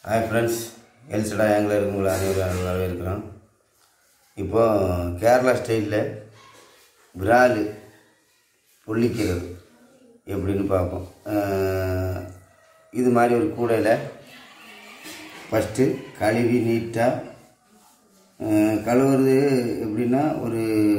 Hi friends எல்சடா ஏங்கில் இருக்கவங்களை அனைவரும் வரவேற்கிறோம் இப்போ கேரளா ஸ்டைலில் விரால் பொள்ளிக்கிறது எப்படின்னு பார்ப்போம் அஹ், இது மாதிரி ஒரு கூடையில் ஃபஸ்ட்டு கழுவி நீட்டாக கழுவுறது எப்படின்னா ஒரு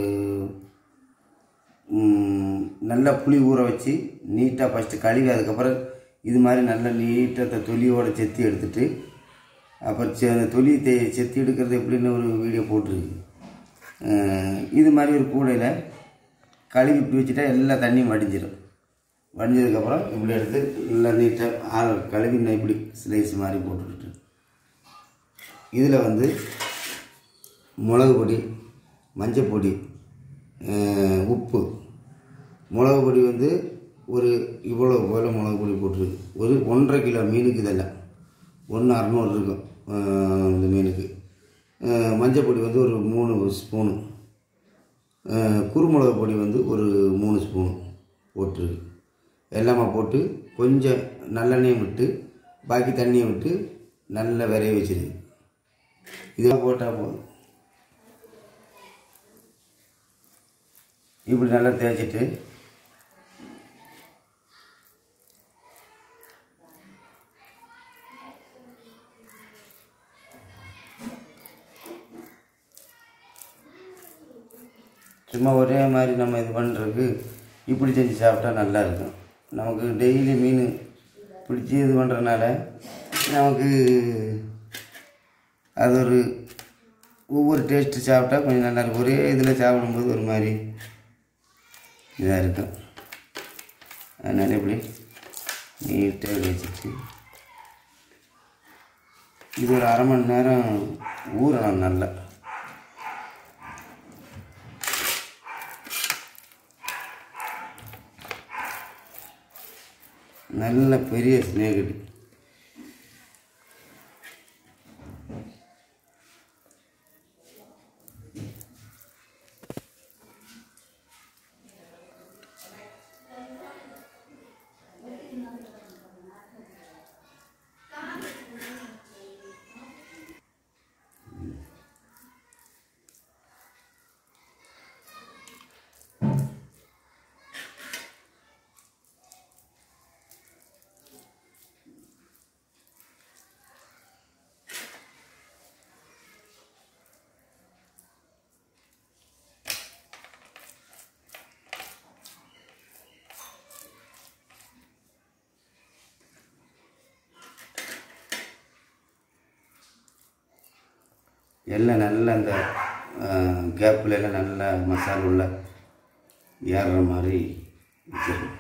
ம், நல்லா புளி ஊற வச்சு நீட்டாக ஃபஸ்ட்டு கழுவி அதுக்கப்புறம் இது மாதிரி நல்லா நீட்டாக தொலியோட செத்தி எடுத்துட்டு அப்புறம் செ அந்த தொலி தே செத்தி எடுக்கிறது எப்படின்னு ஒரு வீடியோ போட்டிருக்கு அஹ், இது மாதிரி ஒரு கூடையில் கழுவி இப்படி வச்சுட்டா எல்லா தண்ணியும் வடிஞ்சிடும் வடிஞ்சதுக்கப்புறம் இப்படி எடுத்து நல்லா நீட்டாக ஆற கழுவி நான் இப்படி ஸ்லைஸ் மாதிரி போட்டுக்கிட்டு இதில் வந்து மிளகு பொடி மஞ்சள் பொடி அஹ், உப்பு மிளகு பொடி வந்து ஒரு இவ்வளோ போல மிளகு பொடி போட்டிருக்கு ஒரு ஒன்றரை கிலோ மீனுக்கு இதெல்லாம் ஒன்று அறநூறு இருக்கும் அஹ், இந்த மீனுக்கு அஹ், மஞ்சள் பொடி வந்து ஒரு மூணு ஸ்பூனு அஹ், குருமிளகு பொடி வந்து ஒரு மூணு ஸ்பூன் போட்டிருக்கு எல்லாமே போட்டு கொஞ்சம் நல்லெண்ணெயும் விட்டு பாக்கி தண்ணியை விட்டு நல்லா விரைய வச்சிருக்கு இதெல்லாம் போட்டால் போதும் இப்படி நல்லா தேய்ச்சிட்டு சும்மா ஒரே மாதிரி நம்ம இது பண்ணுறதுக்கு இப்படி செஞ்சு சாப்பிட்டா நல்லா இருக்கும் நமக்கு டெய்லி மீன் பிடிச்சி இது பண்ணுறதுனால நமக்கு அது ஒரு ஒவ்வொரு டேஸ்ட்டு சாப்பிட்டா கொஞ்சம் நல்லா இருக்கும் ஒரே இதில் சாப்பிடும்போது ஒரு மாதிரி இதாக இருக்கும் அதனால் இப்படி நீட்டாக வச்சுட்டு இது ஒரு அரை மணி நேரம் ஊறணும் நல்லா நல்ல பெரிய ஸ்னேகடி எல்லாம் நல்லா அந்த கேப்பில் எல்லாம் நல்லா மசாலா உள்ள ஏறுற மாதிரி வச்சிடணும்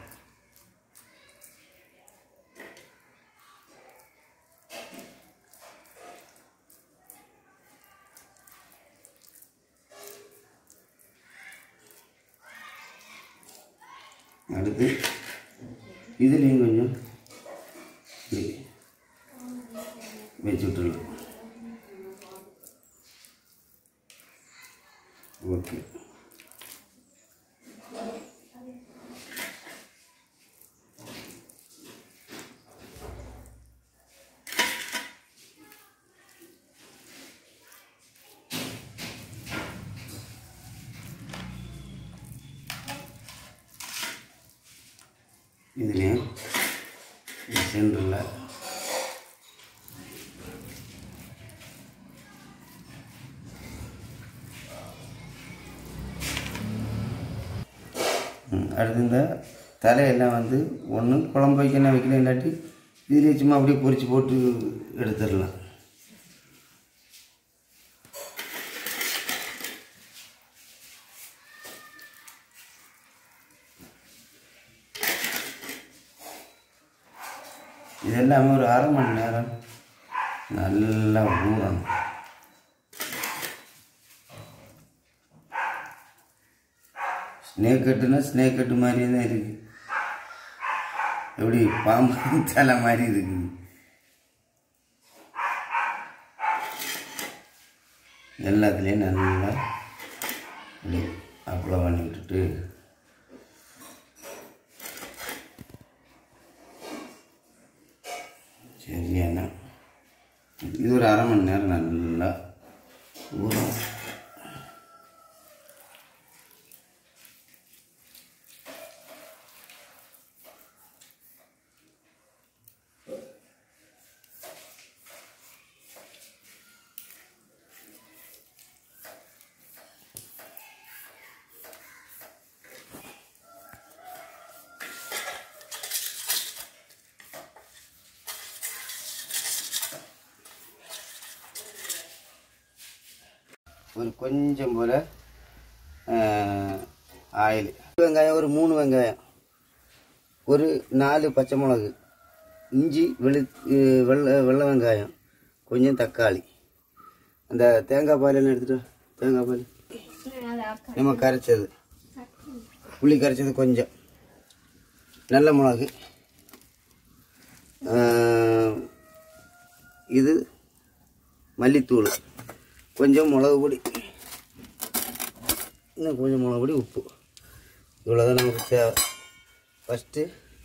அடுத்து இதுலேயும் கொஞ்சம் இப்படி வச்சு விட்டுடலாம் ஓகே இதுலேயும் சென்டரில் ம், அடுத்து இந்த தலையெல்லாம் வந்து ஒன்று குழம்பு வைக்கணும் வைக்கணும் இல்லாட்டி இதுலேயே சும்மா அப்படியே பொரிச்சு போட்டு எடுத்துடலாம் இது எல்லாமே ஒரு அரை மணி நேரம் நல்லா ஊறணும் ஸ்னேக் கட்டுனா ஸ்னேக் கட்டு மாதிரியே தான் இருக்குது எப்படி பாம்பு தலை மாதிரி இருக்குது எல்லாத்துலேயும் நல்லா இப்படி அப்ளை பண்ணி விட்டுட்டு சரியான இது ஒரு அரை மணி நேரம் நல்லா ஊறும் ஒரு கொஞ்சம் போல் ஆயில் வெங்காயம் ஒரு மூணு வெங்காயம் ஒரு நாலு பச்சை மிளகு இஞ்சி வெளு அஹ் வெள்ளை வெள்ளை வெங்காயம் கொஞ்சம் தக்காளி அந்த தேங்காய் பால் எல்லாம் எடுத்துட்டு வா. தேங்காய் பால் நம்ம கரைச்சது புளி கரைச்சது கொஞ்சம் நல்ல மிளகு அஹ் இது மல்லித்தூள் கொஞ்சம் மிளகு பொடி இன்னும் கொஞ்சம் மிளகு பொடி உப்பு இவ்வளோதான் நமக்கு தேவை ஃபஸ்ட்டு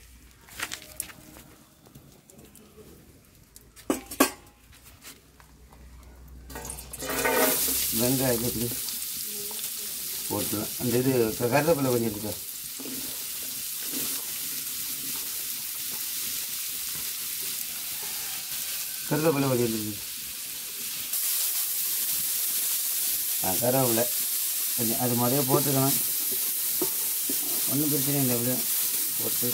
வெங்காயம் எப்படி போட்டுலாம் அந்த இது க- கருவேப்பிலை கொஞ்சம் எடுத்துக்கோ கருவேப்பிலை கொஞ்சம் எடுத்துக்கோ ஆ கருவேப்பிலை கொஞ்சம் அது மாதிரியே போட்டுக்கலாம் ஒன்றும் பிரச்சனை இல்லை அப்படியே போட்டு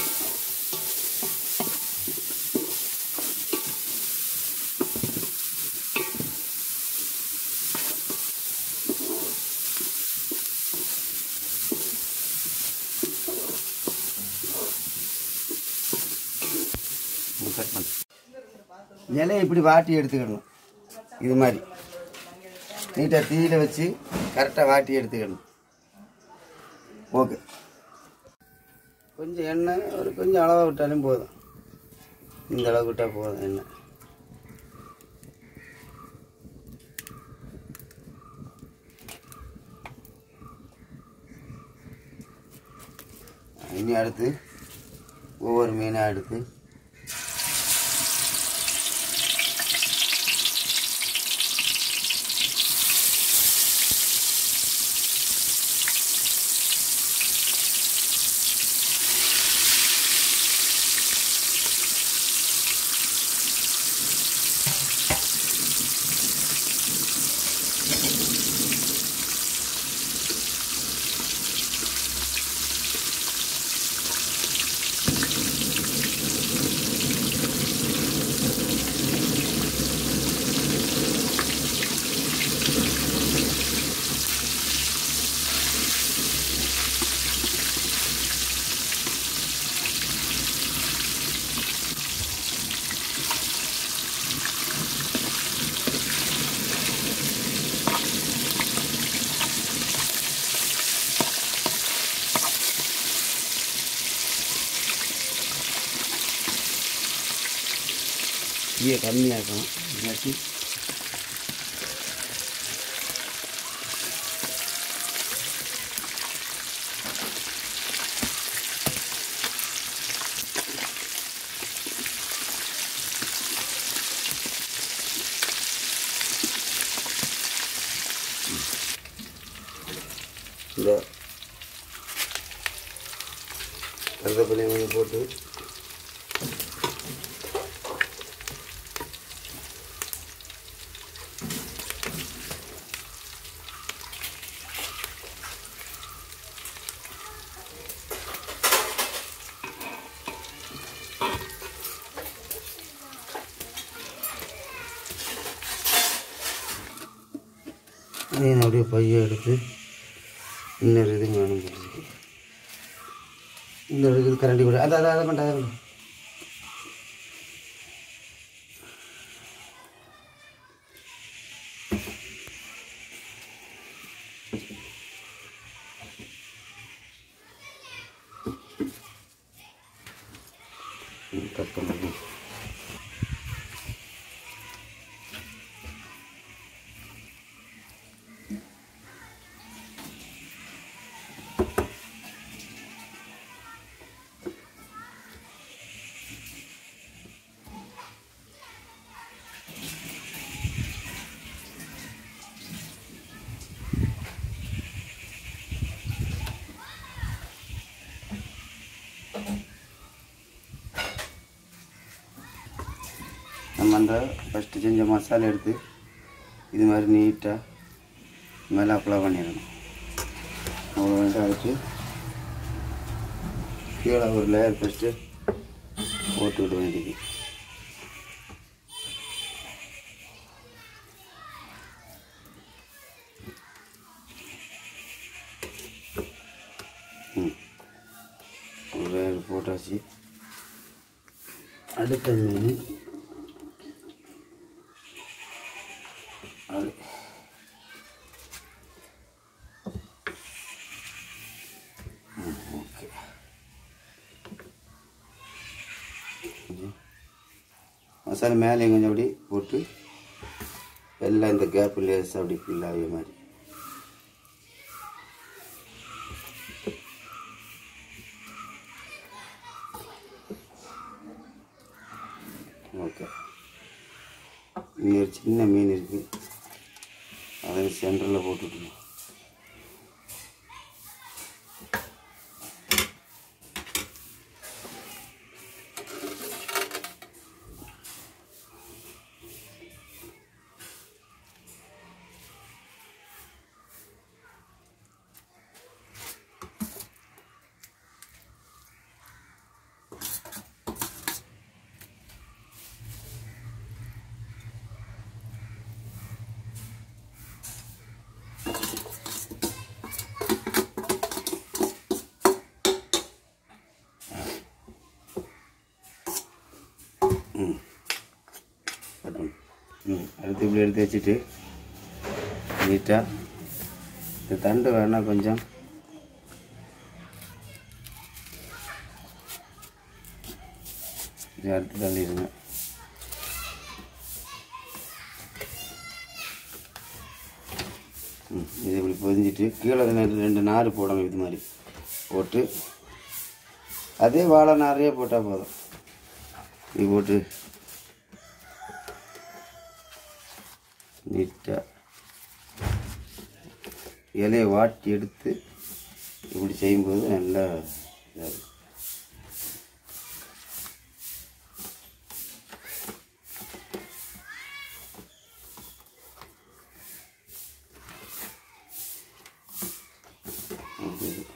கட் பண்ணு இலையை இப்படி வாட்டி எடுத்துக்கிடணும் இது மாதிரி நீட்டாக தீயில வச்சு கரெக்டாக வாட்டி எடுத்துக்கணும் ஓகே கொஞ்சம் எண்ணெய் ஒரு கொஞ்சம் அளவாக விட்டாலும் போதும் இந்த அளவு விட்டால் போதும் எண்ணெய் இனி அடுத்து ஒவ்வொரு மீனாக எடுத்து தீயை கம்மியாக இருக்கணும் இல்லாட்டி இந்த கருவேப்பிலை கொஞ்சம் போட்டு மீன் அப்படியே பையை எடுத்து இன்னொரு இது வேணும் போட்டுருக்கு. இன்னொரு இது கரண்டி கூட அதை அதை அதை கொண்டு அதை கொண்டு கட் பண்ணி நம்ம அந்த ஃபஸ்ட்டு செஞ்ச மசாலா எடுத்து இது மாதிரி நீட்டாக மேலே அப்ளை பண்ணிடணும் அவ்வளோ வந்து அதுக்கு கீழே ஒரு லேயர் ஃபஸ்ட்டு போட்டு விட வேண்டியது ம் ஒரு லேயர் போட்டாச்சு அடுத்தது அது ஓகே மசாலா மேலே கொஞ்சம் அப்படி போட்டு எல்லாம் இந்த கேப் லேஸ் அப்படி ஃபில் ஆகிய மாதிரி ஓகே இங்கே ஒரு சின்ன மீன் இருக்குது அதை சென்டரில் போட்டுக்கணும் பட்டன் ம் அடுத்து இப்படி எடுத்து வச்சுட்டு நீட்டாக இந்த தண்டு வேணால் கொஞ்சம் இதை அடுத்து தள்ளிடுங்க ம் இது இப்படி பொதிஞ்சிட்டு கீழே ரெண்டு ரெண்டு நார் போடணும் இது மாதிரி போட்டு அதே வாழை நாரையே போட்டால் போதும் இது போட்டு நீட்டாக இலையை வாட்டி எடுத்து இப்படி செய்யும்போது நல்லா இதாக இருக்கும். அப்படி இருக்கு.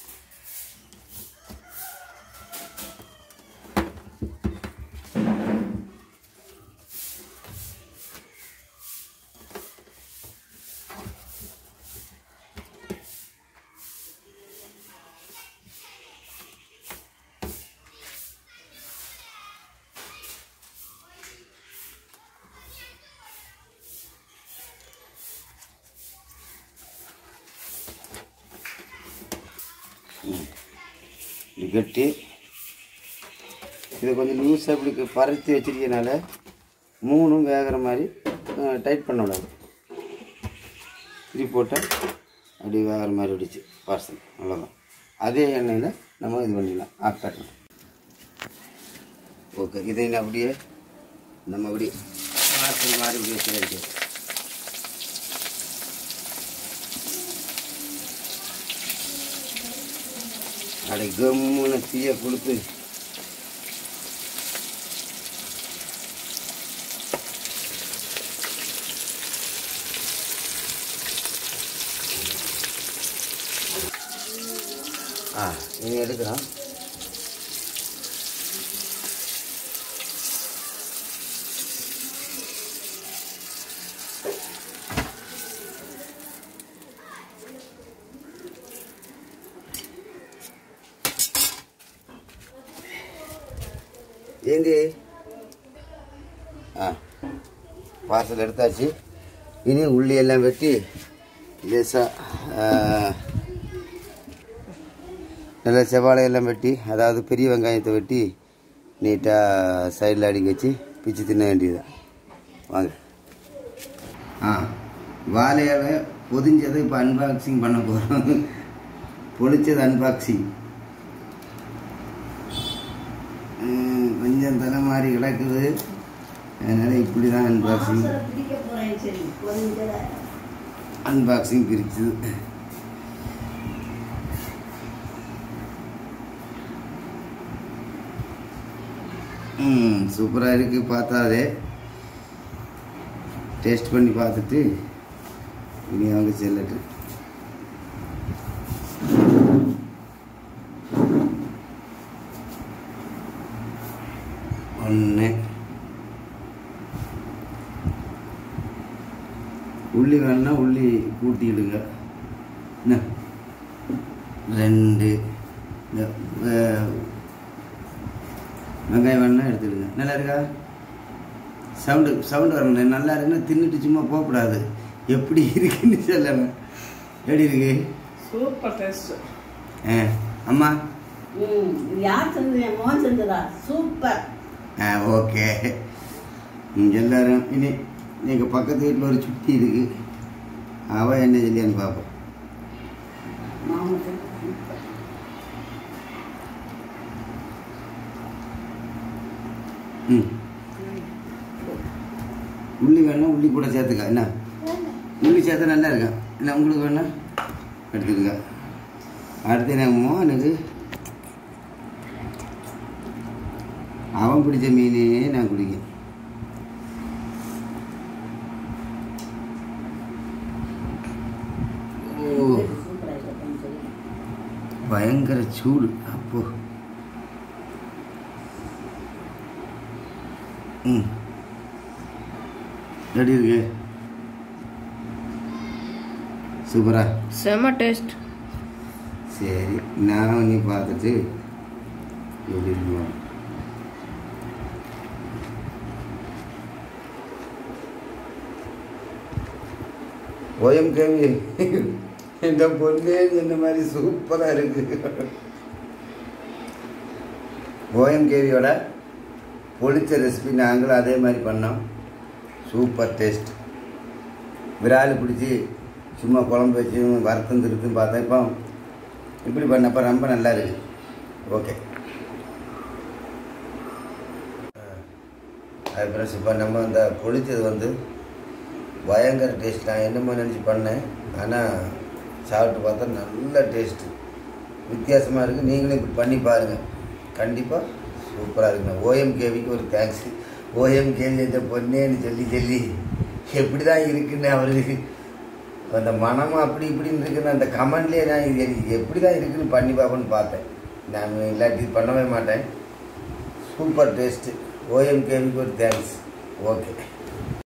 இப்படி கட்டி இதை கொஞ்சம் லூஸாக இப்படி பருத்தி வச்சிருக்கனால மூணும் வேகிற மாதிரி டைட் பண்ண விடாது இப்படி போட்டால் அப்படி வேகிற மாதிரி விடுச்சு பார்சல் அவ்வளோதான் அதே எண்ணெயில் நம்ம இது பண்ணிடலாம் ஆஃப் பண்ணலாம் ஓகே இதை நான் அப்படியே நம்ம அப்படி பார்சல் மாதிரி இப்படி வச்சு அடை கம்முன்னு தீயை கொடுத்து ஆ இனி எடுக்கிறோம் ஏந்தி ஆ பார்சல் எடுத்தாச்சு இனி உள்ளி எல்லாம் வெட்டி லேசாக நல்லா செவ்வாழை எல்லாம் வெட்டி அதாவது பெரிய வெங்காயத்தை வெட்டி நீட்டாக சைடில் அடிக்க வச்சு பிச்சு தின்ன வேண்டியதுதான் வாங்க ஆ வாழையாவை பொதிஞ்சதை இப்போ அன்பாக்சிங் பண்ண போகிறோம் பொளிச்சது அன்பாக்சிங் ம், கொஞ்சம் தலை மாதிரி கிடக்குது அதனால் இப்படி தான் அன்பாக்சிங் பிடிக்க போறேன் சரி கொஞ்சம் அன்பாக்சிங் பிரிச்சுது ம் சூப்பராக இருக்குது பார்த்தாதே டேஸ்ட் பண்ணி பார்த்துட்டு இனி அவங்க செல்லட்டு ஒன்று உள்ளி வேணும்னா உள்ளி கூட்டிடுங்க என்ன ரெண்டு இந்த, அஹ், வெங்காயம் வேணும்னா எடுத்துடுங்க நல்லா இருக்கா சவுண்டு சவுண்டு வரணும் நல்லா இருக்குன்னு தின்னுட்டு சும்மா போகக்கூடாது எப்படி இருக்குன்னு சொல்லணும் எப்படி இருக்கு சூப்பர் டேஸ்ட் ஆ அம்மா ம் இது யார் செஞ்சது என் மோகன் செஞ்சதா சூப்பர் ஆ ஓகே ம், எல்லாரும் இனி எங்கள் பக்கத்து வீட்டில் ஒரு சுட்டி இருக்கு அவள் என்ன சொல்லியான்னு பார்ப்போம் மாமன் சூப்பர் ம் உள்ளி வேணா உள்ளி கூட சேர்த்துக்க என்ன உள்ளி சேர்த்தா நல்லா இருக்கும் என்ன உங்களுக்கு வேணா எடுத்துக்கங்க அடுத்து என்ன மோகனுக்கு அவன் பிடிச்ச மீனே நான் குடிக்கேன் ஓ சூப்பராக இருக்கும் சொல்லி பயங்கர சூடு அப்போ ம் எப்படி இருக்கு சூப்பரா செம்ம டேஸ்ட் சரி நான் நீ பார்த்துட்டு எப்படி இருக்குமா ஓஎம் கேவி இந்த பொண்ணே இந்த மாதிரி சூப்பராக இருக்கு ஓஎம் கேவியோட பொளிச்ச ரெசிபி நாங்களும் அதே மாதிரி பண்ணோம் சூப்பர் டேஸ்ட் விரால் பிடிச்சி சும்மா குழம்பு வச்சு வறுத்தம் திருத்தும் பார்த்தேன் இப்போ இப்படி பண்ணப்போ ரொம்ப நல்லா இருக்கு ஓகே அதுக்கப்புறம் இப்போ நம்ம இந்த பொளிச்சது வந்து பயங்கர டேஸ்ட் நான் என்னமோ நினச்சி பண்ணேன் ஆனால் சாப்பிட்டு பார்த்தா நல்ல டேஸ்ட்டு வித்தியாசமாக இருக்குது நீங்களும் இப்படி பண்ணி பாருங்கள் கண்டிப்பாக சூப்பராக இருக்குங்க ஓஎம்கேவிக்கு ஒரு தேங்க்ஸ் ஓஎம்கேவி இந்த பொண்ணேன்னு சொல்லி சொல்லி எப்படி தான் இருக்குன்னு அவருக்கு அந்த மனமும் அப்படி இப்படின்னு இருக்குன்னு அந்த கமெண்ட்லேயே நான் இது எனக்கு எப்படி தான் இருக்குன்னு பண்ணி பார்ப்பேன்னு பார்த்தேன் நான் இல்லாட்டி இது பண்ணவே மாட்டேன் சூப்பர் டேஸ்ட்டு ஓஎம்கேவிக்கு ஒரு தேங்க்ஸ் ஓகே